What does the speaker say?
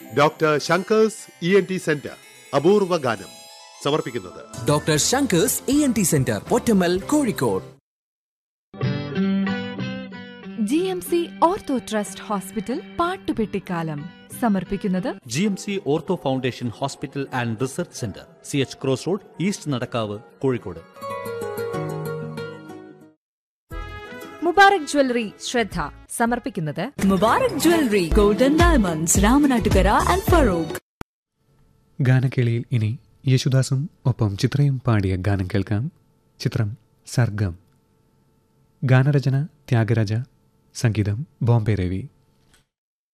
Doctor Shankar's E N T centre അപൂർവ ഗാനം സമർപ്പിക്കുന്നത് doctor Shankar's E N T centre Pottammal Kozhikode G M C ortho trust hospital പാട്ടുപെട്ടിക്കാലം സമർപ്പിക്കുന്നത് G M C ortho foundation hospital and research centre C H cross road east Nadakkavu Kozhikode Mubarak jewellery ശ്രദ്ധ സമർപ്പിക്കുന്നത് Mubarak Jewelry, Golden Diamonds, Ramanattukara and Farouk. ഗാനക്കേളിയിൽ ഇനി യേശുദാസും ഒപ്പം ചിത്രയും പാടിയ ഗാനം കേൾക്കാം ചിത്രം സർഗം ഗാനരചന ത്യാഗരാജ സംഗീതം ബോംബെ രവി